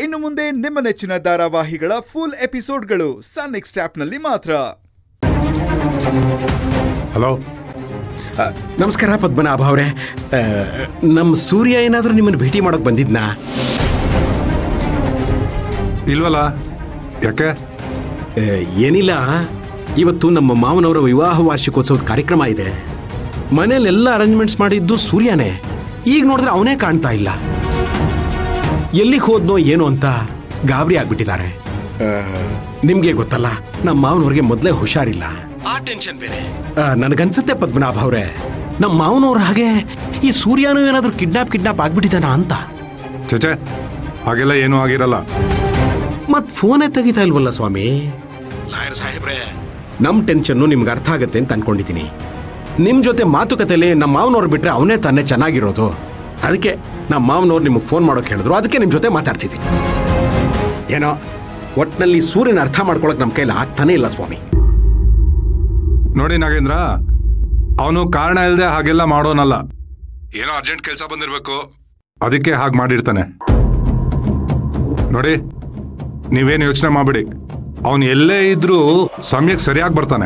ಇನ್ನು ಮುಂದೆ ನಿಮ್ಮ ನೆಚ್ಚಿನ ಧಾರಾವಾಹಿಗಳ ಫುಲ್ ಎಪಿಸೋಡ್ಗಳು ಸನ್ ನೆಕ್ಸ್ಟ್ ಆಪ್ನಲ್ಲಿ ಮಾತ್ರ ಹಲೋ ಅ, ನಮಸ್ಕಾರ ಪದ್ಮನಾಭ ಅವರೇ ನಮ್ಮ ಸೂರ್ಯ ಏನಾದರೂ ನಿಮ್ಮನ್ನು ಭೇಟಿ ಮಾಡೋಕೆ ಬಂದಿದ್ನಾ ಇಲ್ವಲ್ಲ ಯಾಕೆ ಅ, ಏನಿಲ್ಲ ಇವತ್ತು ನಮ್ಮ ಮಾವನವರ ವಿವಾಹ ವಾರ್ಷಿಕೋತ್ಸವದ ಕಾರ್ಯಕ್ರಮ ಇದೆ ಮನೇಲೆಲ್ಲ ಅರೇಂಜ್ಮೆಂಟ್ಸ್ ಮಾಡಿದ್ದು ಸೂರ್ಯನೇ ಈಗ ನೋಡಿದ್ರೆ ಅವನೇ ಕಾಣ್ತಾ ಇಲ್ಲ ಎಲ್ಲಿಗೆ ಹೋದ್ನೋ ಏನು ಅಂತ ಗಾಬರಿ ಆಗ್ಬಿಟ್ಟಿದ್ದಾರೆ ನಿಮ್ಗೆ ಗೊತ್ತಲ್ಲ ನಮ್ಮ ಮಾವನವ್ರಿಗೆ ಮೊದಲೇ ಹುಷಾರಿಲ್ಲ ಆ ಟೆನ್ಷನ್ ಬೇರೆ ಆ, ನನಗನ್ಸುತ್ತೆ ಪದ್ಮನಾಭ ಅವರೇ ನಮ್ಮ ಮಾವನವ್ರ ಹಾಗೆ ಈ ಸೂರ್ಯನೂ ಏನಾದರೂ ಕಿಡ್ನಾಪ್ ಕಿಡ್ನಾಪ್ ಆಗ್ಬಿಟ್ಟಿದ್ದಾನ ಅಂತ ಚಚೆ ಹಾಗೆಲ್ಲ ಏನೂ ಆಗಿರಲ್ಲ ಮತ್ ಫೋನೇ ತೆಗಿತಾ ಇಲ್ವಲ್ಲ ಸ್ವಾಮಿ ಲಾಯರ್ ಸಾಹೇಬ್ರೆ ನಮ್ ಟೆನ್ಷನ್ನು ನಿಮ್ಗೆ ಅರ್ಥ ಆಗತ್ತೆ ಅಂತ ಅನ್ಕೊಂಡಿದ್ದೀನಿ ನಿಮ್ ಜೊತೆ ಮಾತುಕತೆಲಿ ನಮ್ಮ ಮಾವನವ್ರು ಬಿಟ್ರೆ ಅವನೇ ತಾನೇ ಚೆನ್ನಾಗಿರೋದು ಅದಕ್ಕೆ ನಮ್ಮ ಮಾವನವ್ರು ನಿಮಗೆ ಫೋನ್ ಮಾಡೋಕೆ ಹೇಳಿದ್ರು ಅದಕ್ಕೆ ನಿಮ್ ಜೊತೆ ಮಾತಾಡ್ತಿದ್ದೀನಿ ಏನೋ ಒಟ್ನಲ್ಲಿ ಸೂರ್ಯನ ಅರ್ಥ ಮಾಡ್ಕೊಳಕ್ ನಮ್ಮ ಕೈಲಿ ಆಗ್ತಾನೆ ಇಲ್ಲ ಸ್ವಾಮಿ ನೋಡಿ ನಾಗೇಂದ್ರ ಅವನು ಕಾರಣ ಇಲ್ಲದೆ ಹಾಗೆಲ್ಲ ಮಾಡೋನಲ್ಲ ಏನೋ ಅರ್ಜೆಂಟ್ ಕೆಲಸ ಬಂದಿರಬೇಕು ಅದಕ್ಕೆ ಹಾಗೆ ಮಾಡಿರ್ತಾನೆ ನೋಡಿ ನೀವೇನು ಯೋಚನೆ ಮಾಡಬೇಡಿ ಅವನು ಎಲ್ಲೇ ಇದ್ರೂ ಸಮಯಕ್ಕೆ ಸರಿಯಾಗಿ ಬರ್ತಾನೆ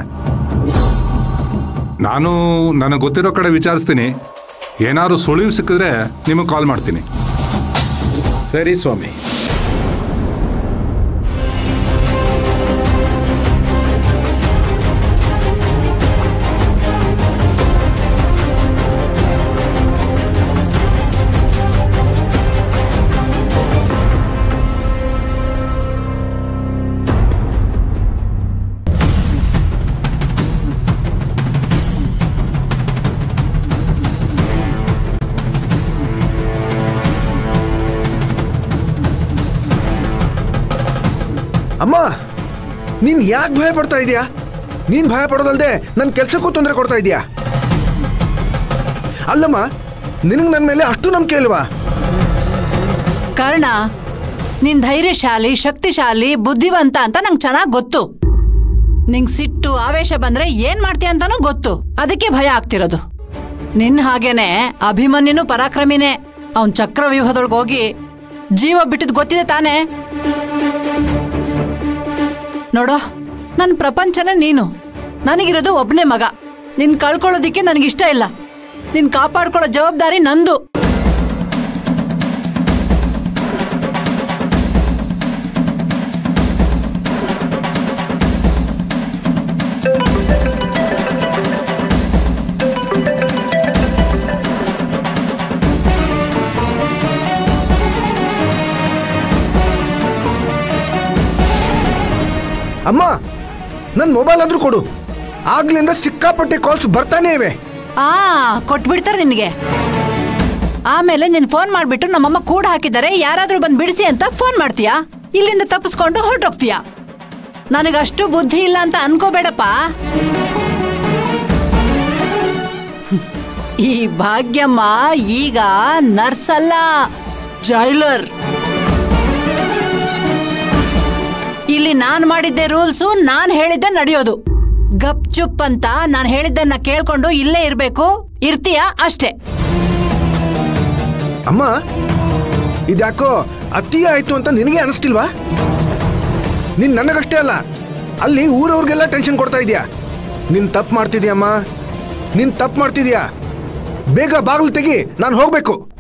ನಾನು ನನಗೆ ಗೊತ್ತಿರೋ ಕಡೆ ವಿಚಾರಿಸ್ತೀನಿ ಏನಾದ್ರು ಸುಳಿವು ಸಿಕ್ಕಿದ್ರೆ ನಿಮಗೆ ಕಾಲ್ ಮಾಡ್ತೀನಿ ಸರಿ ಸ್ವಾಮಿ ಅಮ್ಮ ನೀನ್ ಯಾಕೆ ಭಯ ಪಡ್ತಾ ಇದೀಯಾ ನೀನ್ ಭಯ ಪಡೋದಲ್ದೆ ನನ್ನ ಕೆಲ್ಸಕ್ಕೂ ತೊಂದರೆ ಕೊಡ್ತಾ ಇದೀಯಾ ಅಲ್ಲಮ್ಮ ನಿನಗೆ ನನ್ನ ಮೇಲೆ ಅಷ್ಟು ನಂಬಿಕೆ ಇಲ್ವಾ ಕರ್ಣ ನಿನ್ ಧೈರ್ಯಶಾಲಿ ಶಕ್ತಿಶಾಲಿ ಬುದ್ಧಿವಂತ ಅಂತ ನಂಗೆ ಚೆನ್ನಾಗಿ ಗೊತ್ತು ನಿಂಗ್ ಸಿಟ್ಟು ಆವೇಶ ಬಂದ್ರೆ ಏನ್ ಮಾಡ್ತೀಯ ಅಂತಾನೂ ಗೊತ್ತು ಅದಕ್ಕೆ ಭಯ ಆಗ್ತಿರೋದು ನಿನ್ ಹಾಗೇನೆ ಅಭಿಮನ್ಯನು ಪರಾಕ್ರಮಿನೇ ಅವನ್ ಚಕ್ರವ್ಯೂಹದೊಳಗೆ ಹೋಗಿ ಜೀವ ಬಿಟ್ಟಿದ್ ಗೊತ್ತಿದೆ ತಾನೇ ನೋಡೋ ನನ್ನ ಪ್ರಪಂಚನೇ ನೀನು ನನಗಿರೋದು ಒಬ್ನೇ ಮಗ ನಿನ್ ಕಳ್ಕೊಳ್ಳೋದಿಕ್ಕೆ ನನಗಿಷ್ಟ ಇಲ್ಲ ನಿನ್ ಕಾಪಾಡ್ಕೊಳ್ಳೋ ಜವಾಬ್ದಾರಿ ನಂದು ಅಮ್ಮ ನನ್ನ ಮೊಬೈಲ್ ಆದ್ರೂ ಕೊಡು ಆಗ್ಲಿಂದ ಸಿಕ್ಕಾಪಟ್ಟೆ ಕಾಲ್ಸ್ ಬರ್ತಾನೆ ಇವೆ ಆ ಕೊಟ್ಬಿಡ್ತಾರೆ ನಿನಗೆ ಆಮೇಲೆ ನೀನ್ ಫೋನ್ ಮಾಡ್ಬಿಟ್ಟು ನಮ್ಮಮ್ಮ ಕೂಡ ಹಾಕಿದ್ದಾರೆ ಯಾರಾದ್ರೂ ಬಂದ್ ಬಿಡಿಸಿ ಅಂತ ಫೋನ್ ಮಾಡ್ತೀಯಾ ಇಲ್ಲಿಂದ ತಪ್ಪಿಸ್ಕೊಂಡು ಹೊರಟೋಗ್ತೀಯಾ ನನಗಷ್ಟು ಬುದ್ಧಿ ಇಲ್ಲ ಅಂತ ಅನ್ಕೋಬೇಡಪ್ಪ ಹ್ಮ್. ಈ ಭಾಗ್ಯಮ್ಮ ಈಗ ನರ್ಸ್ ಅಲ್ಲ ಜೈಲರ್ ಇಲ್ಲಿ ನಾನ್ ಮಾಡಿದ್ದೆ ರೂಲ್ಸು ನಾನ್ ಹೇಳಿದ್ದೆ ನಡೆಯೋದು ಗಪ್ ಚುಪ್ ಅಂತ ನಾನ್ ಹೇಳಿದ್ದನ್ನ ಕೇಳ್ಕೊಂಡು ಇಲ್ಲೇ ಇರ್ಬೇಕು ಇರ್ತೀಯಾ ಅಷ್ಟೇ ಅಮ್ಮ ಇದ್ಯಾಕೋ ಅತಿ ಆಯ್ತು ಅಂತ ನಿನಗೆ ಅನಿಸ್ತಿಲ್ವಾ ನೀನ್ ನನಗಷ್ಟೇ ಅಲ್ಲ ಅಲ್ಲಿ ಊರವ್ರಿಗೆಲ್ಲ ಟೆನ್ಷನ್ ಕೊಡ್ತಾ ಇದೀಯಾ ನೀನ್ ತಪ್ಪು ಮಾಡ್ತಿದ್ಯಮ್ಮ ನೀನ್ ತಪ್ಪು ಮಾಡ್ತಿದ್ಯಾ ಬೇಗ ಬಾಗಿಲು ತೆಗಿ ನಾನು ಹೋಗ್ಬೇಕು